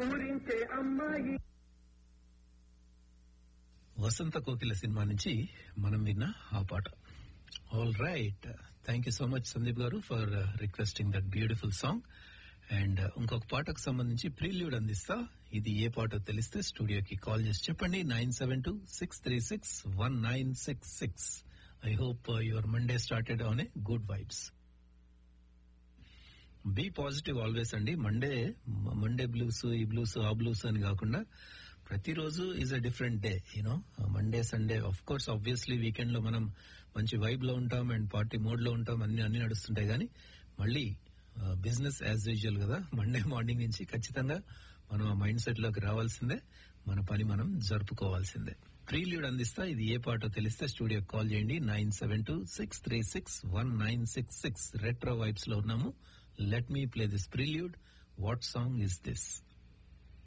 ఊరించే అమ్మాయి వసంత కోకిల సినిమా నుంచి మనం విన్న ఆ పాట all right thank you so much Sandeep garu for requesting that beautiful song and ఇంకొక పాటకు సంబంధించి ప్రీల్యూడ్ అందిస్తా ఇది ఏ పాటో తెలిస్తే స్టూడియోకి కాల్ చేసి చెప్పండి nine seven two six three six one nine six six I hope your Monday started on a good vibes be positive always అండి మండే మండే బ్లూస్ ఈ బ్లూస్ ఆ బ్లూస్ అని కాకుండా ప్రతిరోజు is a different day you know Monday Sunday of course obviously weekend లో మనం మంచి vibe లో ఉంటాం అండ్ పార్టీ మోడ్ లో ఉంటాం అన్ని అన్ని నడుస్తుంటాయి కానీ మళ్ళీ బిజినెస్ యాజ్ యూజువల్ కదా మండే మార్నింగ్ నుంచి ఖచ్చితంగా మనం ఆ మైండ్ సెట్ లోకి రావాల్సిందే మన పని మనం జరుపుకోవాల్సిందే ప్రీల్యూడ్ అందిస్తా ఇది ఏ పాటో తెలిస్తే స్టూడియో కాల్ చేయండి nine seven two six three six one nine six six retro vibes లో ఉన్నాము let me play this prelude what song is this